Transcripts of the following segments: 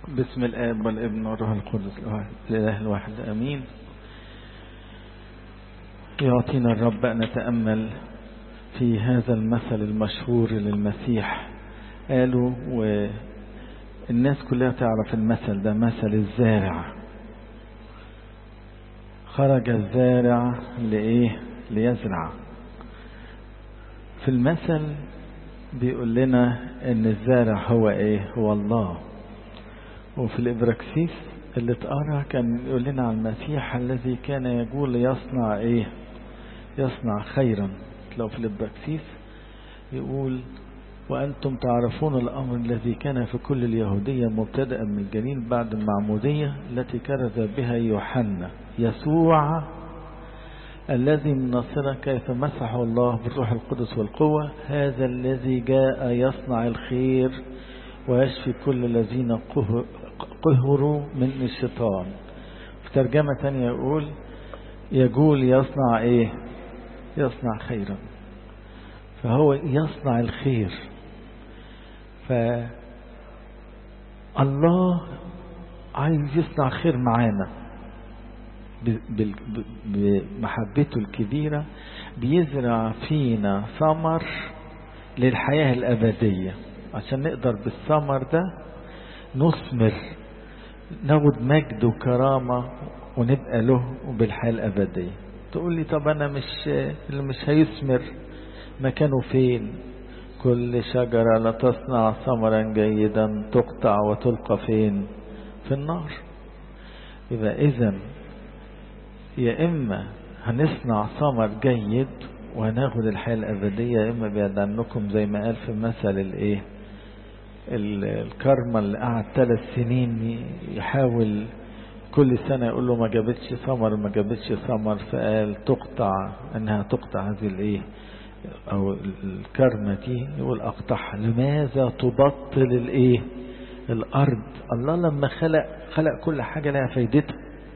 بسم الآب والابن والروح القدس الإله الواحد أمين يعطينا الرب أن نتأمل في هذا المثل المشهور للمسيح قالوا والناس كلها تعرف المثل ده مثل الزارع خرج الزارع لإيه ليزرع في المثل بيقول لنا ان الزارع هو ايه هو الله وفي الإبراكسيس اللي اتقرا كان يقول لنا عن المسيح الذي كان يقول يصنع ايه يصنع خيرا لو في الإبراكسيس يقول وأنتم تعرفون الأمر الذي كان في كل اليهودية مبتدأ من الجليل بعد المعمودية التي كرز بها يوحنا يسوع الذي من ناصرة كيف مسحه الله بالروح القدس والقوة هذا الذي جاء يصنع الخير ويشفي كل الذين قهروا من الشيطان في ترجمة ثانية يقول يقول يصنع ايه يصنع خيرا فهو يصنع الخير فالله عايز يصنع خير معانا بمحبته الكبيرة بيزرع فينا ثمر للحياة الأبدية عشان نقدر بالثمر ده نثمر ناخد مجد وكرامة ونبقى له وبالحياة الأبدية تقول لي طب أنا مش اللي مش هيثمر مكانه فين كل شجرة لا تصنع ثمرا جيدا تقطع وتلقى فين في النار يبقى إذا يا إما هنصنع ثمر جيد وهناخد الحياة الأبدية يا إما بعد عنكم زي ما قال في مثل الإيه الكرمة اللي قعد ثلاث سنين يحاول كل سنة يقول له ما جابتش ثمر ما جابتش ثمر فقال تقطع انها تقطع هذه الايه او الكرمة دي يقول اقطعها لماذا تبطل الايه الارض الله لما خلق خلق كل حاجة لها فايدتها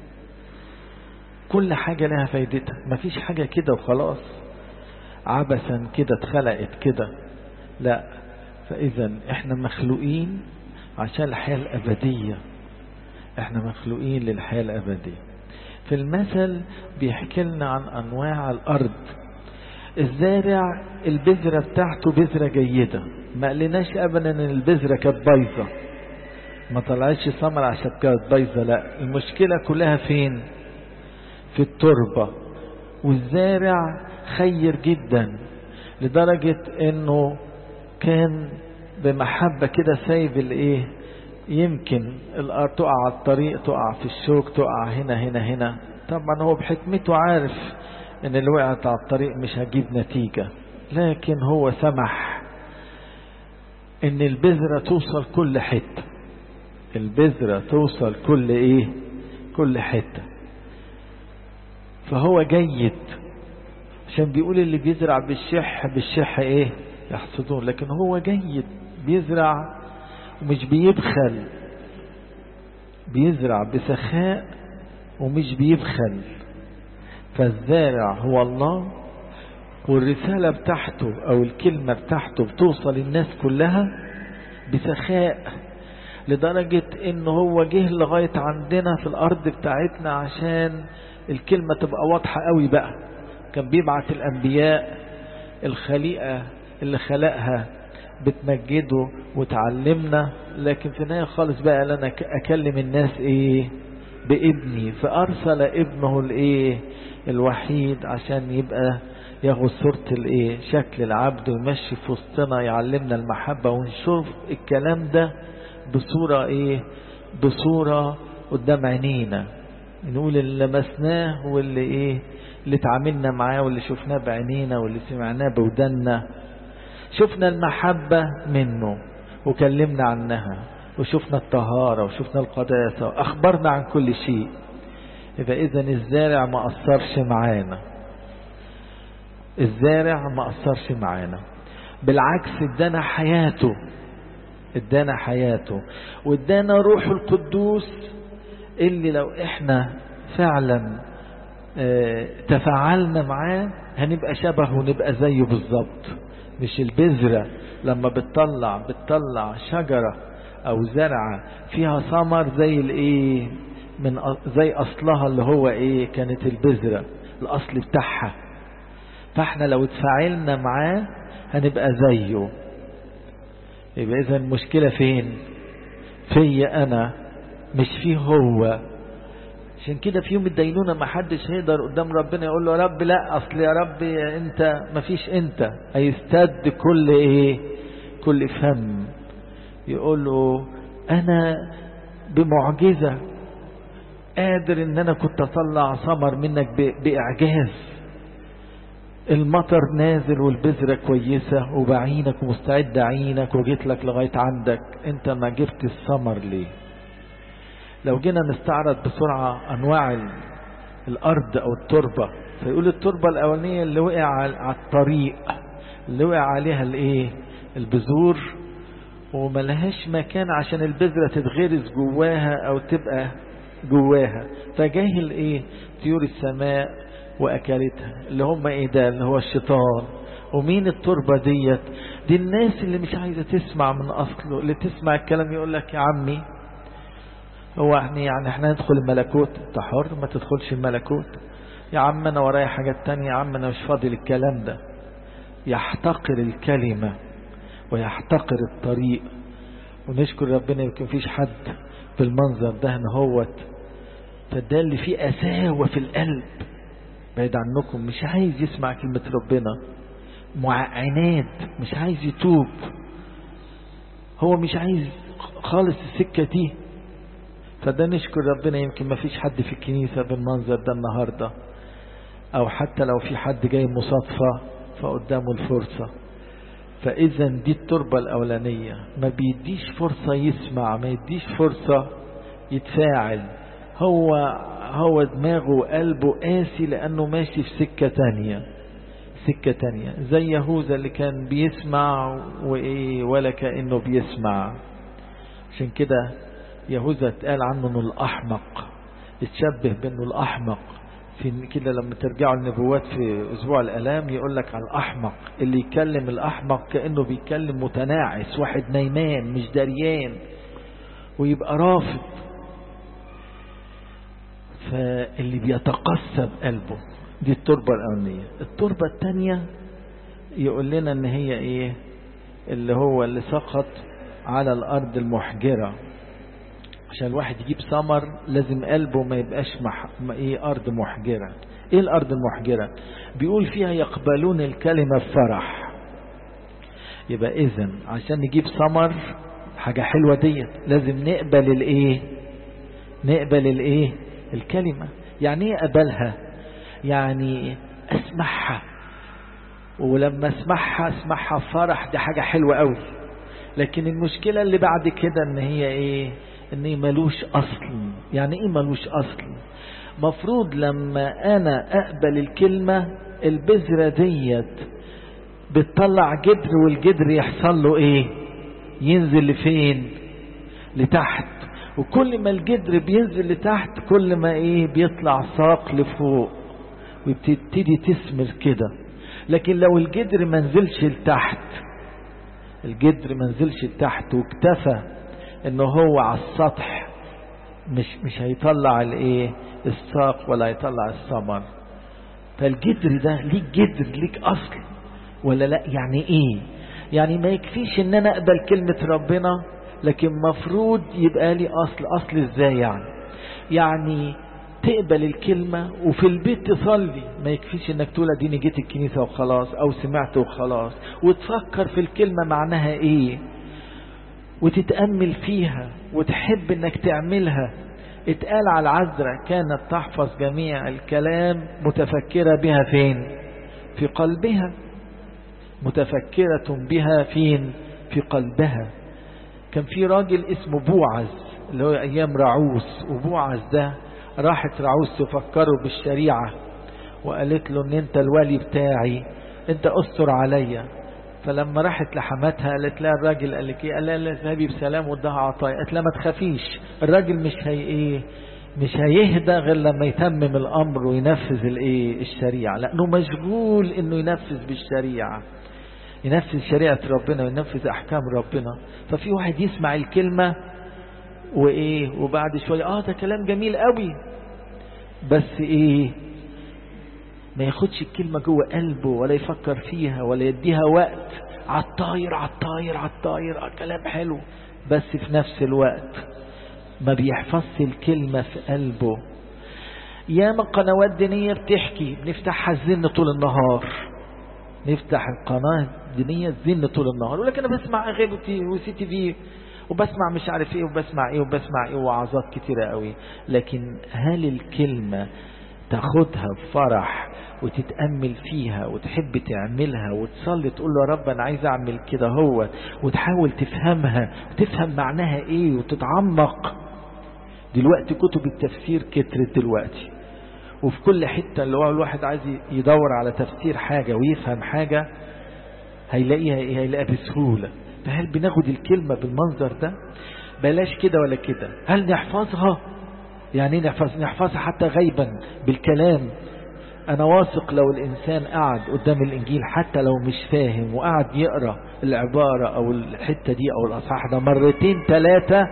كل حاجة لها فايدتها مفيش حاجة كده وخلاص عبثا كده اتخلقت كده لا فإذا احنا مخلوقين عشان الحياة الأبدية احنا مخلوقين للحياة الأبدية في المثل بيحكي لنا عن أنواع الأرض الزارع البذرة بتاعته بذرة جيدة ما قلناش أبدا أن البذرة كانت بايظة ما طلعتش ثمر عشان كانت بايظة لا المشكلة كلها فين في التربة والزارع خير جدا لدرجة انه كان بمحبة كده سايب الايه يمكن الارض تقع على الطريق تقع في الشوك تقع هنا هنا هنا طبعا هو بحكمته عارف ان اللي وقعت على الطريق مش هجيب نتيجة لكن هو سمح ان البذرة توصل كل حتة البذرة توصل كل ايه كل حتة فهو جيد عشان بيقول اللي بيزرع بالشح بالشح ايه يحصدون لكن هو جيد بيزرع ومش بيبخل بيزرع بسخاء ومش بيبخل فالزارع هو الله والرسالة بتاعته او الكلمة بتاعته بتوصل الناس كلها بسخاء لدرجة ان هو جه لغاية عندنا في الارض بتاعتنا عشان الكلمة تبقى واضحة قوي بقى كان بيبعت الانبياء الخليقة اللي خلقها بتمجده وتعلمنا لكن في النهاية خالص بقى لنا أكلم الناس إيه بابني فأرسل ابنه الإيه الوحيد عشان يبقى ياخد صورة الإيه شكل العبد ويمشي في وسطنا يعلمنا المحبة ونشوف الكلام ده بصورة إيه بصورة قدام عينينا نقول اللي لمسناه واللي إيه اللي تعاملنا معاه واللي شفناه بعينينا واللي سمعناه بودنا شفنا المحبة منه وكلمنا عنها وشفنا الطهارة وشفنا القداسة وأخبرنا عن كل شيء إذا إذا الزارع ما أثرش معانا الزارع ما أثرش معانا بالعكس ادانا حياته ادانا حياته وادانا روح القدوس اللي لو احنا فعلا اه تفاعلنا معاه هنبقى شبهه ونبقى زيه بالظبط مش البذرة لما بتطلع بتطلع شجرة او زرعة فيها ثمر زي الايه من زي اصلها اللي هو ايه كانت البذرة الاصل بتاعها فاحنا لو اتفاعلنا معاه هنبقى زيه يبقى اذا المشكلة فين فيا انا مش فيه هو عشان كده في يوم الدينونة ما حدش هيقدر قدام ربنا يقول له يا رب لا اصل يا رب انت ما فيش انت هيستد كل ايه كل فم يقول له انا بمعجزة قادر ان انا كنت اطلع ثمر منك باعجاز المطر نازل والبذرة كويسة وبعينك ومستعد اعينك وجيت لك لغاية عندك انت ما جبت الثمر ليه لو جينا نستعرض بسرعة انواع الارض او التربة فيقول التربة الاولانية اللي وقع على الطريق اللي وقع عليها الايه البذور وملهاش مكان عشان البذرة تتغرس جواها او تبقى جواها فجاه الايه طيور السماء واكلتها اللي هم ايه ده اللي هو الشيطان ومين التربة ديت دي الناس اللي مش عايزة تسمع من اصله اللي تسمع الكلام يقول لك يا عمي هو احنا يعني احنا ندخل الملكوت انت حر ما تدخلش الملكوت يا عم انا ورايا حاجات تانية يا عم انا مش فاضي للكلام ده يحتقر الكلمة ويحتقر الطريق ونشكر ربنا يمكن فيش حد بالمنظر ده ان هوت فده اللي فيه قساوة في القلب بعيد عنكم مش عايز يسمع كلمة ربنا مع عناد مش عايز يتوب هو مش عايز خالص السكة دي فده نشكر ربنا يمكن ما فيش حد في الكنيسة بالمنظر ده النهاردة او حتى لو في حد جاي مصادفة فقدامه الفرصة فاذا دي التربة الاولانية ما بيديش فرصة يسمع ما يديش فرصة يتفاعل هو هو دماغه وقلبه قاسي لانه ماشي في سكة تانية سكة تانية زي يهوذا اللي كان بيسمع وايه ولا كأنه بيسمع عشان كده يهوذا اتقال عنه انه الاحمق اتشبه بانه الاحمق في كده لما ترجعوا النبوات في اسبوع الالام يقول لك على الاحمق اللي يكلم الاحمق كانه بيكلم متناعس واحد نايمان مش دريان ويبقى رافض فاللي بيتقسم قلبه دي التربة الأولانية التربة الثانية يقول لنا ان هي ايه اللي هو اللي سقط على الارض المحجرة عشان الواحد يجيب ثمر لازم قلبه ما يبقاش مح... ايه ارض محجرة ايه الارض المحجرة بيقول فيها يقبلون الكلمة بفرح يبقى اذا عشان نجيب ثمر حاجة حلوة ديت لازم نقبل الايه نقبل الايه الكلمة يعني ايه اقبلها يعني اسمعها ولما اسمعها اسمعها فرح دي حاجة حلوة قوي لكن المشكلة اللي بعد كده ان هي ايه ان هي ملوش اصل يعني ايه ملوش اصل مفروض لما انا اقبل الكلمة البذرة ديت بتطلع جدر والجدر يحصل له ايه ينزل لفين لتحت وكل ما الجدر بينزل لتحت كل ما ايه بيطلع ساق لفوق وبتبتدي تثمر كده لكن لو الجدر ما نزلش لتحت الجدر ما نزلش لتحت واكتفى ان هو على السطح مش مش هيطلع الايه الساق ولا هيطلع الثمر فالجدر ده ليك جدر ليك اصل ولا لا يعني ايه يعني ما يكفيش ان انا اقبل كلمة ربنا لكن مفروض يبقى لي اصل اصل ازاي يعني يعني تقبل الكلمة وفي البيت تصلي ما يكفيش انك تقول اديني جيت الكنيسة وخلاص او سمعت وخلاص وتفكر في الكلمة معناها ايه وتتأمل فيها وتحب انك تعملها اتقال على العذراء كانت تحفظ جميع الكلام متفكرة بها فين في قلبها متفكرة بها فين في قلبها كان في راجل اسمه بوعز اللي هو ايام رعوس وبوعز ده راحت رعوس تفكره بالشريعة وقالت له ان انت الولي بتاعي انت استر عليا فلما راحت لحماتها قالت لها الراجل قال لك ايه قال لها لا اذهبي بسلام وادها عطايا قالت لها ما تخافيش الراجل مش هي ايه مش هيهدى غير لما يتمم الامر وينفذ الايه الشريعه لانه مشغول انه ينفذ بالشريعه ينفذ شريعة ربنا وينفذ أحكام ربنا ففي واحد يسمع الكلمة وإيه وبعد شوية آه ده كلام جميل قوي بس إيه ما ياخدش الكلمة جوه قلبه ولا يفكر فيها ولا يديها وقت عالطاير عالطاير عالطاير كلام حلو بس في نفس الوقت ما بيحفظش الكلمة في قلبه ياما قنوات دينية بتحكي بنفتحها الزن طول النهار نفتح القناة الدينية الزن طول النهار يقول لك انا بسمع اغاني وسي تي في وبسمع مش عارف ايه وبسمع ايه وبسمع ايه وعظات كتيرة قوي لكن هل الكلمة تاخدها بفرح وتتأمل فيها وتحب تعملها وتصلي تقول له يا رب أنا عايز أعمل كده هو وتحاول تفهمها وتفهم معناها إيه وتتعمق دلوقتي كتب التفسير كترت دلوقتي وفي كل حتة اللي هو الواحد عايز يدور على تفسير حاجة ويفهم حاجة هيلاقيها إيه هيلاقيها بسهولة فهل بناخد الكلمة بالمنظر ده بلاش كده ولا كده هل نحفظها يعني نحفظ نحفظها حتى غيبا بالكلام أنا واثق لو الإنسان قعد قدام الإنجيل حتى لو مش فاهم وقعد يقرأ العبارة أو الحتة دي أو الأصحاح ده مرتين ثلاثة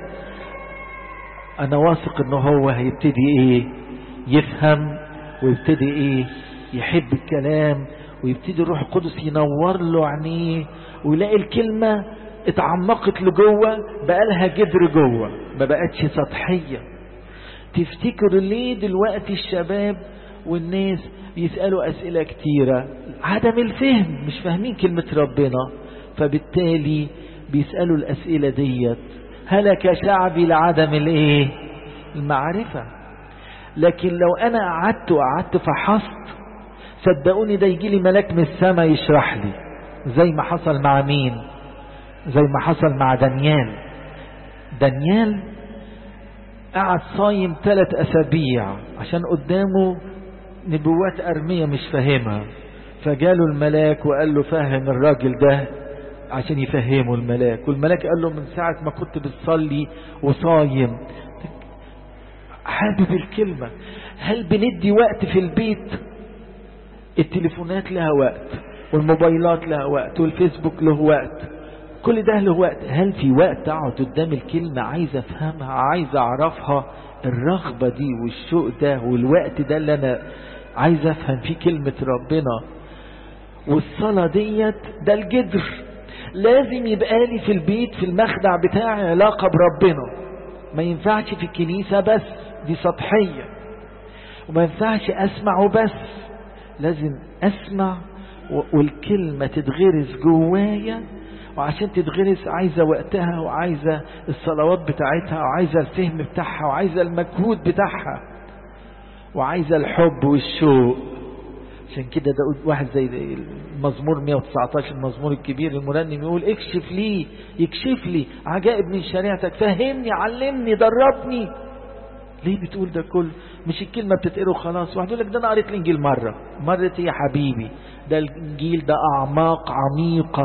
أنا واثق إنه هو هيبتدي إيه يفهم ويبتدي إيه يحب الكلام ويبتدي الروح القدس ينور له عينيه ويلاقي الكلمة اتعمقت لجوه بقالها جدر جوه ما بقتش سطحية تفتكروا ليه دلوقتي الشباب والناس يسألوا أسئلة كتيرة عدم الفهم مش فاهمين كلمة ربنا فبالتالي بيسألوا الأسئلة ديت هلك شعبي لعدم الايه المعرفة لكن لو أنا قعدت وقعدت فحصت صدقوني ده يجي لي ملاك من السماء يشرح لي زي ما حصل مع مين زي ما حصل مع دانيال دانيال قعد صايم ثلاث أسابيع عشان قدامه نبوات أرمية مش فاهمها فجاله الملاك وقال له فهم الراجل ده عشان يفهمه الملاك والملاك قال له من ساعة ما كنت بتصلي وصايم حابب الكلمة هل بندي وقت في البيت التليفونات لها وقت والموبايلات لها وقت والفيسبوك له وقت كل ده له وقت هل في وقت اقعد قدام الكلمة عايز افهمها عايز اعرفها الرغبة دي والشوق ده والوقت ده اللي انا عايز افهم فيه كلمة ربنا والصلاة ديت ده الجدر لازم يبقى لي في البيت في المخدع بتاعي علاقة بربنا ما ينفعش في الكنيسة بس دي سطحية وما ينفعش اسمع وبس لازم اسمع والكلمة تتغرس جوايا وعشان تتغرس عايزة وقتها وعايزة الصلوات بتاعتها وعايزة الفهم بتاعها وعايزة المجهود بتاعها وعايزة الحب والشوق عشان كده ده واحد زي المزمور 119 المزمور الكبير المرنم يقول اكشف لي يكشف لي عجائب من شريعتك فهمني علمني دربني ليه بتقول ده كله مش الكلمة بتتقره خلاص واحد يقول لك ده انا قريت الانجيل مرة مرة يا حبيبي ده الانجيل ده اعماق عميقة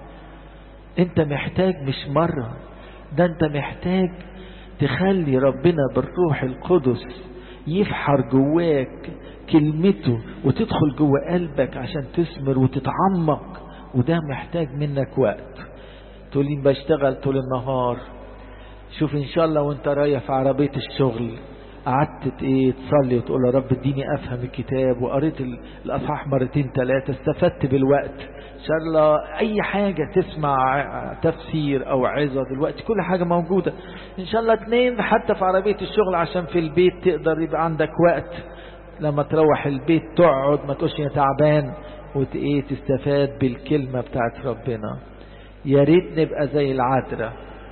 انت محتاج مش مرة ده انت محتاج تخلي ربنا بالروح القدس يفحر جواك كلمته وتدخل جوا قلبك عشان تثمر وتتعمق وده محتاج منك وقت تقولي بشتغل طول النهار شوف ان شاء الله وانت رايح في عربية الشغل قعدت ايه تصلي وتقول يا رب اديني افهم الكتاب وقريت الاصحاح مرتين ثلاثة استفدت بالوقت ان شاء الله اي حاجة تسمع تفسير او عظة دلوقتي كل حاجة موجودة ان شاء الله اتنين حتى في عربية الشغل عشان في البيت تقدر يبقى عندك وقت لما تروح البيت تقعد ما تقولش يا تعبان وت ايه تستفاد بالكلمة بتاعت ربنا يا ريت نبقى زي العذراء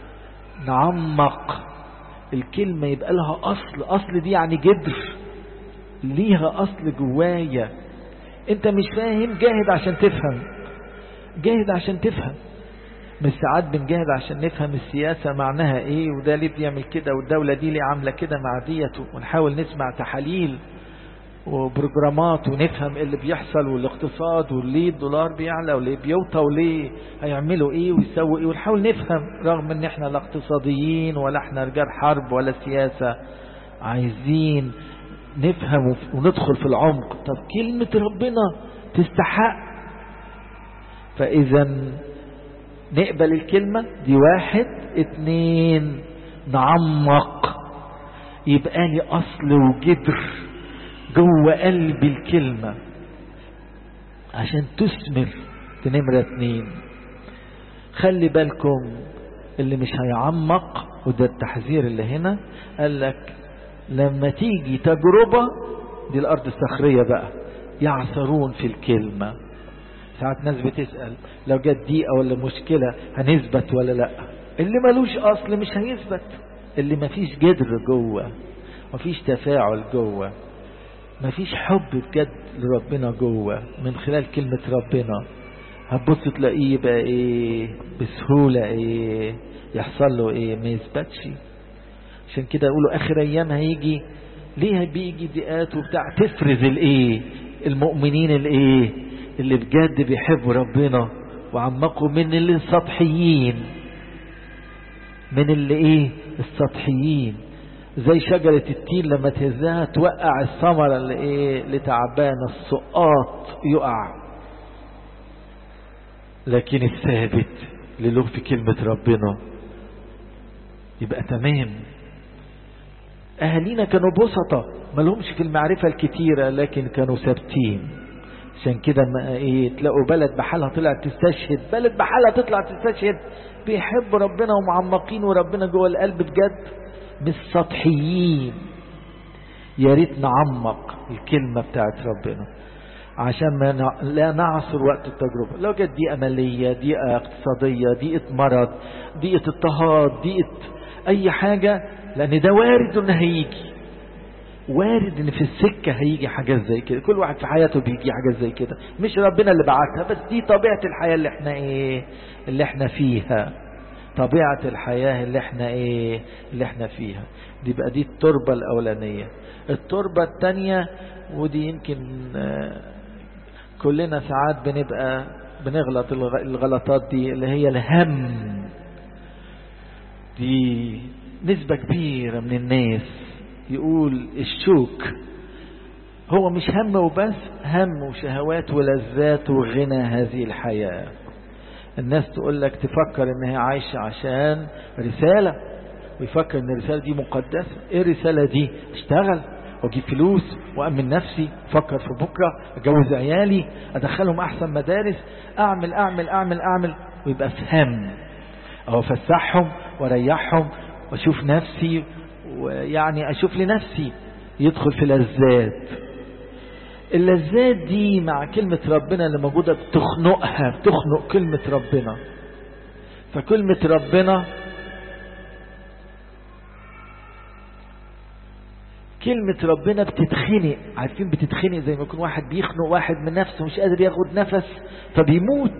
نعمق الكلمة يبقى لها أصل أصل دي يعني جدر ليها أصل جوايا أنت مش فاهم جاهد عشان تفهم جاهد عشان تفهم مش ساعات بنجاهد عشان نفهم السياسة معناها ايه وده ليه بيعمل كده والدولة دي ليه عاملة كده مع ديت ونحاول نسمع تحاليل وبروجرامات ونفهم اللي بيحصل والاقتصاد وليه الدولار بيعلى وليه بيوطى وليه هيعملوا ايه ويسووا ايه ونحاول نفهم رغم ان احنا لا اقتصاديين ولا احنا رجال حرب ولا سياسة عايزين نفهم وندخل في العمق طب كلمة ربنا تستحق فإذا نقبل الكلمة دي واحد اتنين نعمق يبقى لي أصل وجدر جوه قلب الكلمة عشان تثمر دي نمرة اتنين خلي بالكم اللي مش هيعمق وده التحذير اللي هنا قال لك لما تيجي تجربة دي الأرض الصخرية بقى يعثرون في الكلمة ساعات ناس بتسأل لو جت دقيقة ولا مشكلة هنثبت ولا لا اللي ملوش أصل مش هيثبت اللي مفيش جدر جوه مفيش تفاعل جوه مفيش حب بجد لربنا جوه من خلال كلمة ربنا هتبص تلاقيه بقى ايه بسهولة ايه يحصل له ايه ما يثبتش عشان كده يقولوا اخر ايام هيجي ليه بيجي ضيقات وبتاع تفرز الايه المؤمنين الايه اللي بجد بيحبوا ربنا وعمقوا من اللي السطحيين من اللي ايه السطحيين زي شجرة التين لما تهزها توقع الثمرة اللي ايه اللي تعبانة السقاط يقع لكن الثابت اللي له في كلمة ربنا يبقى تمام أهالينا كانوا بسطة ما لهمش في المعرفة الكتيرة لكن كانوا ثابتين عشان كده ما ايه تلاقوا بلد بحالها طلعت تستشهد بلد بحالها تطلع تستشهد بيحبوا ربنا ومعمقين وربنا جوه القلب بجد مش سطحيين يا ريت نعمق الكلمة بتاعت ربنا عشان ما نع... لا نعصر وقت التجربة لو جت دقيقة مالية دقيقة اقتصادية دقيقة مرض دقيقة اضطهاد دقيقة أي حاجة لأن ده وارد إن هيجي وارد إن في السكة هيجي حاجات زي كده كل واحد في حياته بيجي حاجات زي كده مش ربنا اللي بعتها بس دي طبيعة الحياة اللي احنا ايه اللي احنا فيها طبيعة الحياة اللي احنا ايه اللي احنا فيها دي بقى دي التربة الأولانية التربة الثانية ودي يمكن كلنا ساعات بنبقى بنغلط الغلطات دي اللي هي الهم دي نسبة كبيرة من الناس يقول الشوك هو مش هم وبس هم وشهوات ولذات وغنى هذه الحياة الناس تقول لك تفكر ان هي عايشة عشان رسالة ويفكر ان الرسالة دي مقدسة ايه الرسالة دي اشتغل واجيب فلوس وامن نفسي افكر في بكرة اجوز عيالي ادخلهم احسن مدارس اعمل اعمل اعمل اعمل ويبقى في هم او افسحهم واريحهم واشوف نفسي ويعني اشوف لنفسي يدخل في لذات اللذات دي مع كلمة ربنا اللي موجودة بتخنقها بتخنق كلمة ربنا فكلمة ربنا كلمة ربنا بتتخنق عارفين بتتخنق زي ما يكون واحد بيخنق واحد من نفسه مش قادر ياخد نفس فبيموت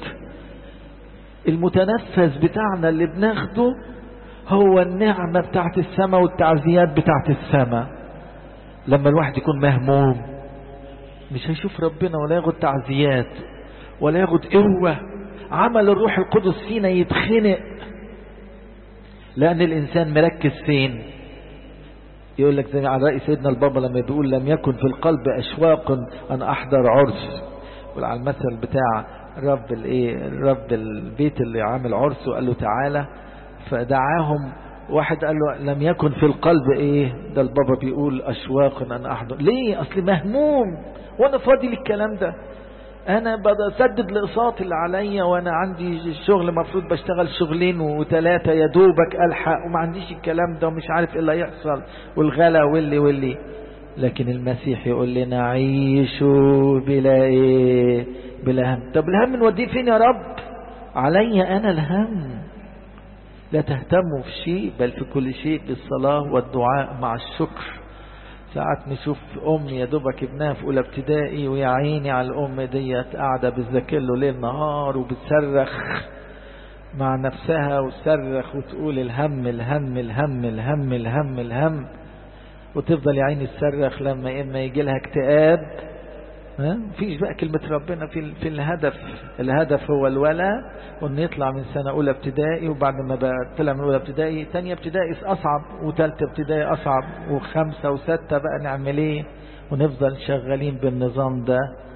المتنفس بتاعنا اللي بناخده هو النعمة بتاعت السماء والتعزيات بتاعت السماء لما الواحد يكون مهموم مش هيشوف ربنا ولا ياخد تعزيات ولا ياخد قوة عمل الروح القدس فينا يتخنق لأن الإنسان مركز فين يقول لك زي على رأي سيدنا البابا لما بيقول لم يكن في القلب أشواق أن أحضر عرس وعلى المثل بتاع رب الايه رب البيت اللي عامل عرس وقال له تعالى فدعاهم واحد قال له لم يكن في القلب ايه ده البابا بيقول اشواق ان احضر ليه اصل مهموم وانا فاضي للكلام ده انا بسدد الاقساط اللي عليا وانا عندي شغل مفروض بشتغل شغلين وثلاثه يا دوبك الحق وما عنديش الكلام ده ومش عارف ايه اللي هيحصل والغلا واللي واللي لكن المسيح يقول لنا عيشوا بلا ايه بلا هم طب الهم نوديه فين يا رب علي انا الهم لا تهتموا في شيء بل في كل شيء بالصلاة والدعاء مع الشكر ساعات نشوف أم يا دوبك ابنها في أولى ابتدائي ويا عيني على الأم ديت قاعدة بتذاكر له ليل نهار وبتصرخ مع نفسها وتصرخ وتقول الهم الهم الهم الهم الهم الهم وتفضل يا عيني تصرخ لما إما يجي لها اكتئاب ها مفيش بقى كلمة ربنا في في الهدف الهدف هو الولا وان يطلع من سنة اولى ابتدائي وبعد ما بقى طلع من اولى ابتدائي تانية ابتدائي اصعب وتالتة ابتدائي اصعب وخمسة وستة بقى نعمل ايه ونفضل شغالين بالنظام ده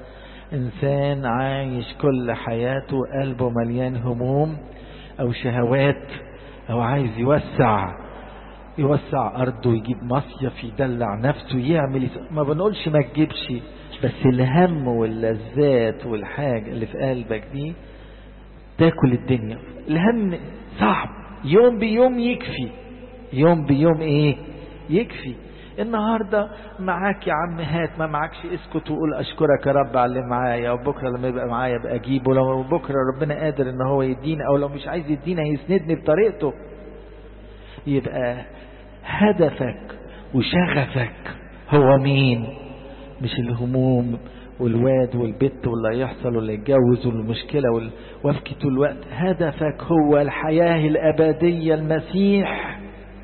إنسان عايش كل حياته قلبه مليان هموم أو شهوات أو عايز يوسع يوسع أرضه يجيب مصيف يدلع نفسه يعمل ما بنقولش ما تجيبش بس الهم واللذات والحاجة اللي في قلبك دي تاكل الدنيا الهم صعب يوم بيوم يكفي يوم بيوم ايه يكفي النهاردة معاك يا عم هات ما معكش اسكت وقول اشكرك يا رب على اللي معايا وبكرة لما يبقى معايا ابقى اجيبه لو بكرة ربنا قادر ان هو يدينا او لو مش عايز يدينا يسندني بطريقته يبقى هدفك وشغفك هو مين مش الهموم والواد والبت واللي هيحصل واللي يتجوز والمشكلة وال... وافكي طول الوقت هدفك هو الحياة الأبدية المسيح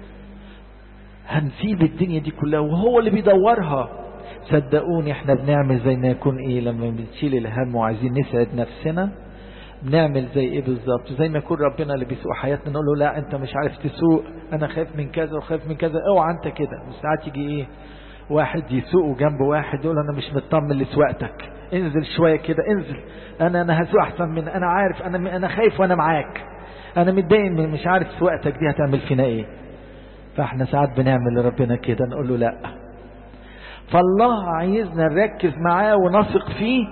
هنسيب الدنيا دي كلها وهو اللي بيدورها صدقوني احنا بنعمل زي ما يكون ايه لما بنشيل الهم وعايزين نسعد نفسنا بنعمل زي ايه بالظبط زي ما يكون ربنا اللي بيسوق حياتنا نقول له لا انت مش عارف تسوق انا خايف من كذا وخايف من كذا اوعى انت كده وساعات يجي ايه واحد يسوق جنب واحد يقول انا مش مطمن لسواقتك انزل شويه كده انزل انا انا هسوق احسن من انا عارف انا انا خايف وانا معاك انا متضايق مش عارف سواقتك دي هتعمل فينا ايه فاحنا ساعات بنعمل لربنا كده نقول له لا فالله عايزنا نركز معاه ونثق فيه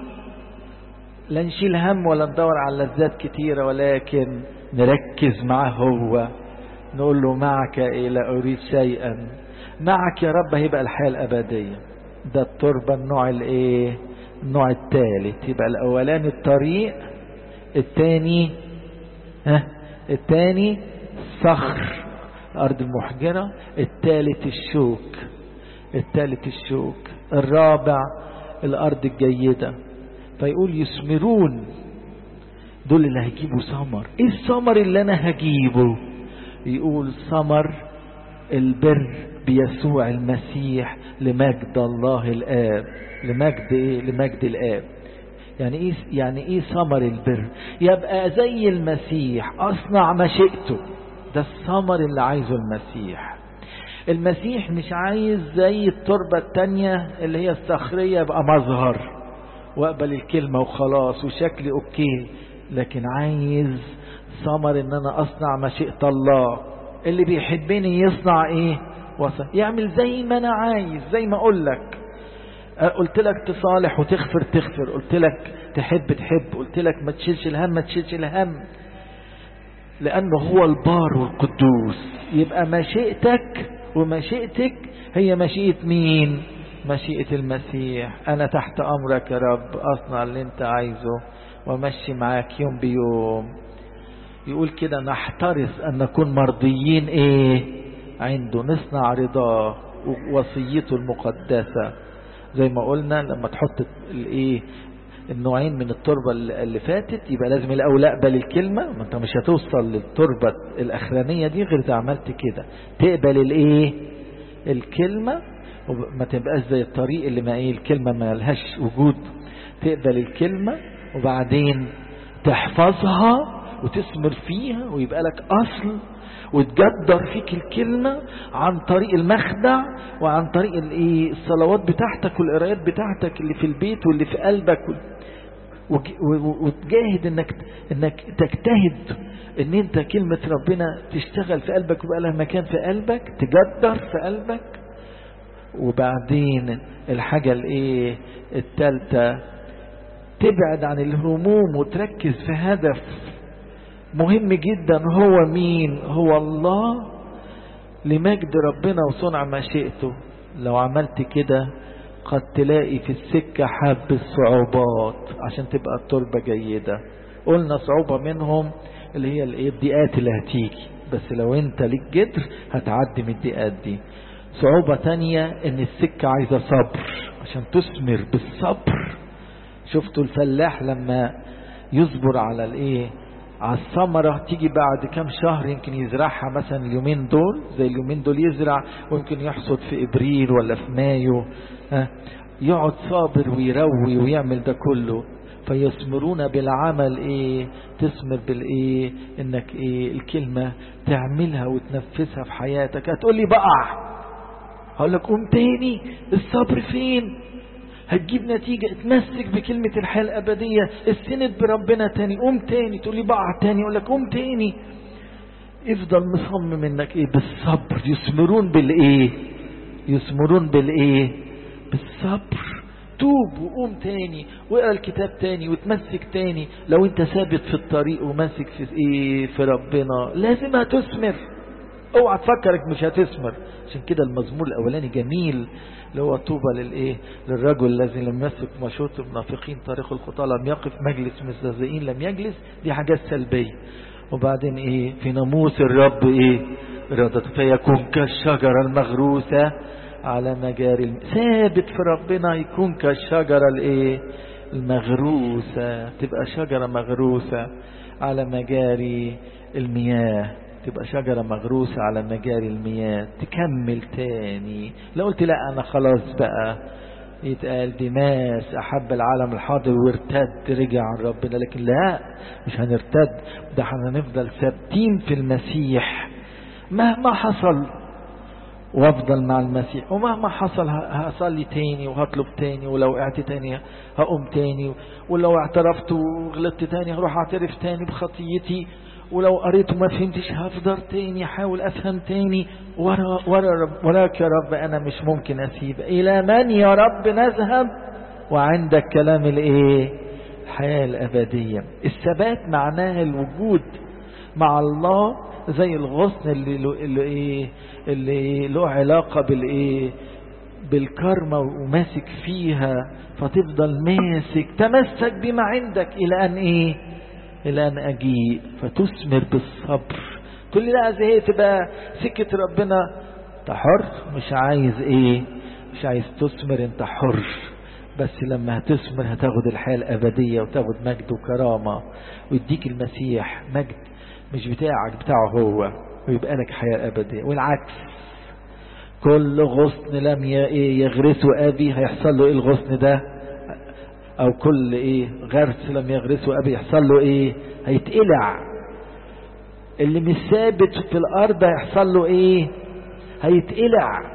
لا نشيل هم ولا ندور على لذات كتيرة ولكن نركز معاه هو نقول له معك إيه لا أريد شيئا معك يا رب هيبقى الحياة الأبدية ده التربة النوع الايه النوع الثالث يبقى الأولاني الطريق الثاني ها الثاني صخر الأرض المحجرة الثالث الشوك الثالث الشوك الرابع الأرض الجيدة فيقول يثمرون دول اللي هيجيبوا ثمر ايه الثمر اللي انا هجيبه يقول ثمر البر بيسوع المسيح لمجد الله الآب لمجد ايه لمجد الآب يعني ايه يعني ايه ثمر البر يبقى زي المسيح اصنع مشيئته ده الثمر اللي عايزه المسيح المسيح مش عايز زي التربة التانية اللي هي الصخرية يبقى مظهر واقبل الكلمة وخلاص وشكلي اوكي لكن عايز ثمر ان انا اصنع مشيئة الله اللي بيحبني يصنع ايه وصل يعمل زي ما انا عايز زي ما اقول لك قلت لك تصالح وتغفر تغفر قلت لك تحب تحب قلت لك ما تشيلش الهم ما تشيلش الهم لانه هو البار والقدوس يبقى مشيئتك ومشيئتك هي مشيئة مين مشيئة المسيح انا تحت امرك يا رب اصنع اللي انت عايزه ومشي معاك يوم بيوم يقول كده نحترس ان نكون مرضيين ايه عنده نصنع رضاه ووصيته المقدسة زي ما قلنا لما تحط الايه النوعين من التربة اللي فاتت يبقى لازم الاول اقبل الكلمة ما انت مش هتوصل للتربة الاخرانية دي غير اذا عملت كده تقبل الايه الكلمة وما تبقاش زي الطريق اللي ما ايه الكلمة ما لهاش وجود تقبل الكلمة وبعدين تحفظها وتثمر فيها ويبقى لك اصل وتجدر فيك الكلمة عن طريق المخدع وعن طريق الايه الصلوات بتاعتك والقرايات بتاعتك اللي في البيت واللي في قلبك وتجاهد انك انك تجتهد ان انت كلمة ربنا تشتغل في قلبك ويبقى لها مكان في قلبك تجدر في قلبك وبعدين الحاجة الايه التالتة تبعد عن الهموم وتركز في هدف مهم جدا هو مين هو الله لمجد ربنا وصنع مشيئته لو عملت كده قد تلاقي في السكة حب الصعوبات عشان تبقى التربة جيدة قلنا صعوبة منهم اللي هي الايه الضيقات اللي هتيجي بس لو انت ليك جدر هتعدي من الضيقات دي صعوبة تانية ان السكة عايزة صبر عشان تثمر بالصبر شفتوا الفلاح لما يصبر على الايه على الثمرة تيجي بعد كام شهر يمكن يزرعها مثلا اليومين دول زي اليومين دول يزرع ويمكن يحصد في ابريل ولا في مايو ها يقعد صابر ويروي ويعمل ده كله فيثمرون بالعمل ايه تثمر بالايه انك ايه الكلمة تعملها وتنفذها في حياتك هتقول لي بقع هقول لك قوم تاني الصبر فين هتجيب نتيجة اتمسك بكلمة الحياة الأبدية السند بربنا تاني قوم تاني تقول لي بقع تاني يقول لك قوم تاني افضل مصمم انك ايه بالصبر يثمرون بالايه يثمرون بالايه بالصبر توب وقوم تاني واقرا الكتاب تاني وتمسك تاني لو انت ثابت في الطريق وماسك في ايه في ربنا لازم هتثمر اوعى تفكرك مش هتثمر عشان كده المزمور الاولاني جميل اللي هو طوبى للايه للرجل الذي لم يسلك مشوط المنافقين طريق الخطى لم يقف مجلس مستهزئين لم يجلس دي حاجات سلبيه وبعدين ايه في ناموس الرب ايه ارادته فيكون كالشجره المغروسه على مجاري الم... ثابت في ربنا يكون كالشجره الايه المغروسه تبقى شجره مغروسه على مجاري المياه تبقى شجرة مغروسة على مجاري المياه تكمل تاني لو قلت لا أنا خلاص بقى يتقال دماس أحب العالم الحاضر وارتد رجع عن ربنا لكن لا مش هنرتد ده هنفضل ثابتين في المسيح مهما حصل وافضل مع المسيح ومهما حصل هصلي تاني وهطلب تاني ولو وقعت تاني هقوم تاني ولو اعترفت وغلطت تاني هروح اعترف تاني بخطيتي ولو قريت وما فهمتش هفضل تاني احاول افهم تاني ورا ورا رب وراك يا رب انا مش ممكن اسيب الى من يا رب نذهب وعندك كلام الايه الحياه الابديه الثبات معناه الوجود مع الله زي الغصن اللي له اللي ايه اللي له علاقه بالايه بالكرمه وماسك فيها فتفضل ماسك تمسك بما عندك الى ان ايه إلى أن أجيء فتثمر بالصبر تقول لي لا زي تبقى سكة ربنا أنت حر مش عايز إيه مش عايز تثمر أنت حر بس لما هتثمر هتاخد الحياة الأبدية وتاخد مجد وكرامة ويديك المسيح مجد مش بتاعك بتاعه هو ويبقى لك حياة أبدية والعكس كل غصن لم يغرسه أبي هيحصل له إيه الغصن ده او كل ايه غرس لم يغرسه ابي يحصل له ايه هيتقلع اللي مش ثابت في الارض هيحصل له ايه هيتقلع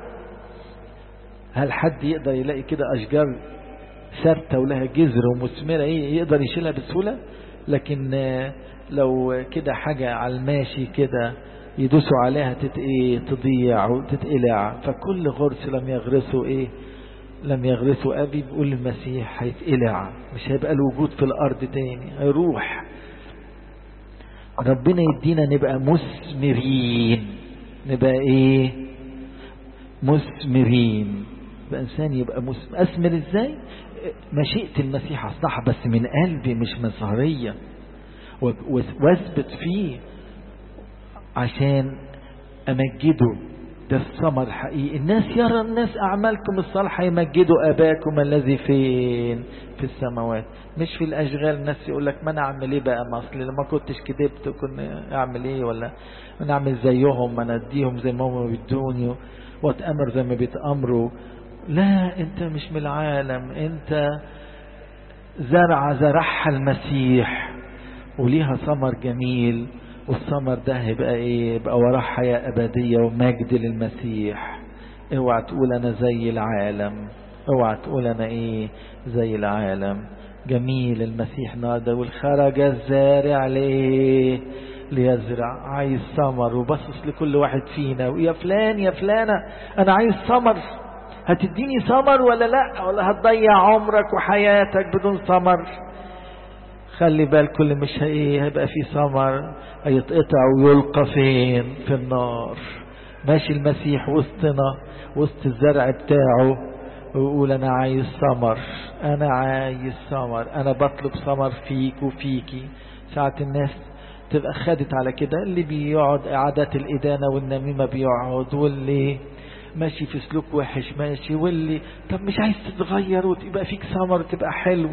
هل حد يقدر يلاقي كده اشجار ثابته ولها جذر ومثمره ايه يقدر يشيلها بسهوله لكن لو كده حاجه على الماشي كده يدوسوا عليها تت ايه تضيع وتتقلع فكل غرس لم يغرسه ايه لم يغرسه أبي بيقول المسيح هيتقلع مش هيبقى له وجود في الأرض تاني هيروح ربنا يدينا نبقى مثمرين نبقى ايه مثمرين يبقى انسان يبقى مثمر اثمر ازاي مشيئة المسيح اصلحها بس من قلبي مش من ظهرية واثبت فيه عشان امجده ده الثمر الحقيقي الناس يرى الناس أعمالكم الصالحة يمجدوا أباكم الذي فين في السماوات مش في الأشغال الناس يقول لك ما أنا أعمل إيه بقى ما أصل لما كنتش كذبت كنت أعمل إيه ولا أنا أعمل زيهم ما أنا أديهم زي ما هم بيدوني وأتأمر زي ما بيتأمروا لا أنت مش من العالم أنت زرع زرعها المسيح وليها ثمر جميل والثمر ده هيبقى ايه يبقى وراه حياة أبدية ومجد للمسيح اوعى تقول أنا زي العالم اوعى تقول أنا ايه زي العالم جميل المسيح نادى والخرج الزارع ليه ليزرع عايز ثمر وبصص لكل واحد فينا ويا فلان يا فلانة أنا عايز ثمر هتديني ثمر ولا لا ولا هتضيع عمرك وحياتك بدون ثمر خلي بالك كل مش ايه هيبقى في ثمر هيتقطع ويلقى فين في النار ماشي المسيح وسطنا وسط الزرع بتاعه ويقول انا عايز ثمر انا عايز ثمر انا بطلب ثمر فيك وفيكي ساعة الناس تبقى خدت على كده اللي بيقعد عادات الإدانة والنميمة بيقعد واللي ماشي في سلوك وحش ماشي واللي طب مش عايز تتغير وتبقى فيك ثمر تبقى حلو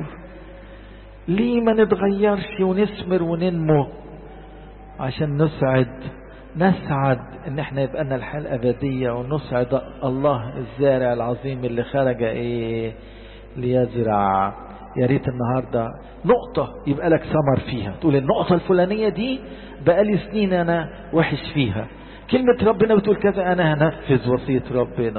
ليه ما نتغيرش ونثمر وننمو عشان نسعد نسعد ان احنا يبقى لنا الحياه الابديه ونسعد الله الزارع العظيم اللي خرج ايه ليزرع يا ريت النهارده نقطه يبقى لك ثمر فيها تقول النقطه الفلانيه دي بقالي سنين انا وحش فيها كلمه ربنا بتقول كذا انا هنفذ وصيه ربنا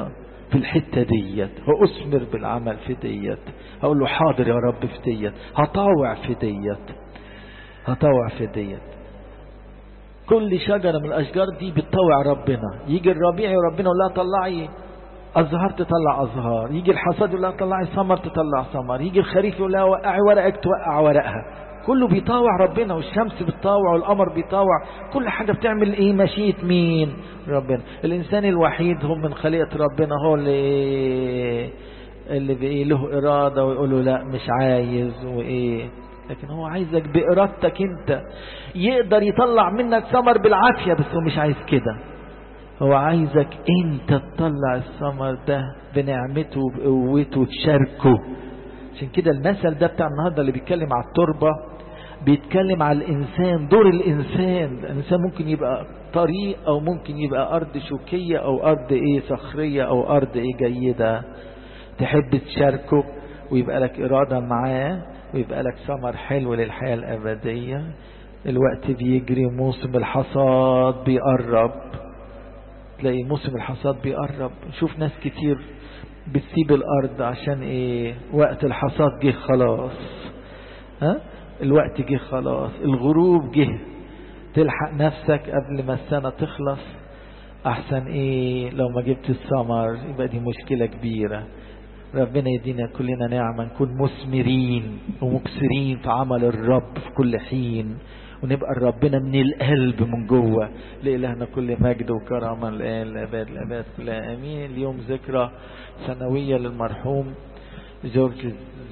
في الحتة ديت هأثمر بالعمل في ديت هقول له حاضر يا رب في ديت هطاوع في ديت هطاوع في ديت كل شجرة من الأشجار دي بتطوع ربنا يجي الربيع وربنا يقول لها طلعي أزهار تطلع أزهار يجي الحصاد يقول لها طلعي ثمر تطلع ثمر يجي الخريف يقول لها وقعي ورقك توقع ورقها كله بيطاوع ربنا والشمس بتطاوع والقمر بيطاوع كل حاجة بتعمل ايه مشيئة مين ربنا الإنسان الوحيد هو من خليقة ربنا هو اللي اللي بإيه له إرادة ويقول له لا مش عايز وإيه لكن هو عايزك بإرادتك انت يقدر يطلع منك ثمر بالعافية بس هو مش عايز كده هو عايزك انت تطلع الثمر ده بنعمته وبقوته تشاركه عشان كده المثل ده بتاع النهارده اللي بيتكلم على التربة بيتكلم على الإنسان دور الإنسان الإنسان ممكن يبقى طريق أو ممكن يبقى أرض شوكية أو أرض إيه صخرية أو أرض إيه جيدة تحب تشاركه ويبقى لك إرادة معاه ويبقى لك ثمر حلو للحياة الأبدية الوقت بيجري موسم الحصاد بيقرب تلاقي موسم الحصاد بيقرب شوف ناس كتير بتسيب الأرض عشان إيه وقت الحصاد جه خلاص ها الوقت جه خلاص الغروب جه تلحق نفسك قبل ما السنة تخلص أحسن إيه لو ما جبت الثمر يبقى دي مشكلة كبيرة ربنا يدينا كلنا نعمة نكون مثمرين ومكسرين في عمل الرب في كل حين ونبقى ربنا من القلب من جوه لإلهنا كل مجد وكرامة الآن الأباد الأباد كلها أمين اليوم ذكرى سنوية للمرحوم جورج